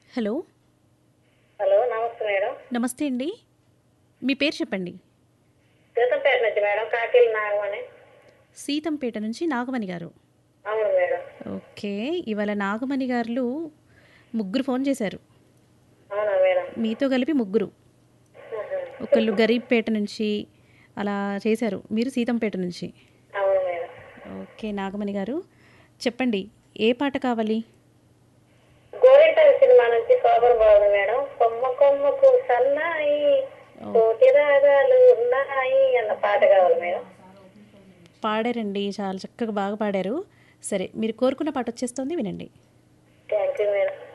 Hello hello నమస్తే madam నమస్తే అండి మీ పేరు చెప్పండి సీతంపేట నుంచి మేడం కాకిల్ నాగం అని సీతంపేట నుంచి నాగమణి గారు అవును మేడం ఓకే ఇవాళ నాగమణి గారు ముగ్గురు ఫోన్ చేశారు అవునా మేడం మీతో కలిపి ముగ్గురు ఆహా. ఒకళ్ళు గరీబ్పేట నుంచి అలా చేశారు మీరు సీతంపేట నుంచి అవును మేడం ఓకే నాగమణి గారు చెప్పండి ఏ పాట కావాలి గోరింటాల సినిమా నుంచి శోభన్ బాబు మేడం కొమ్మ కొమ్మకు సన్నాయి కోటి రాగాలు ఉన్నాయి అన్న పాట కావాలి మేడం పాడారండి చాలా చక్కగా బాగా పాడారు సరే మీరు కోరుకున్న పాట వచ్చేస్తుంది వినండి థ్యాంక్ యూ మేడం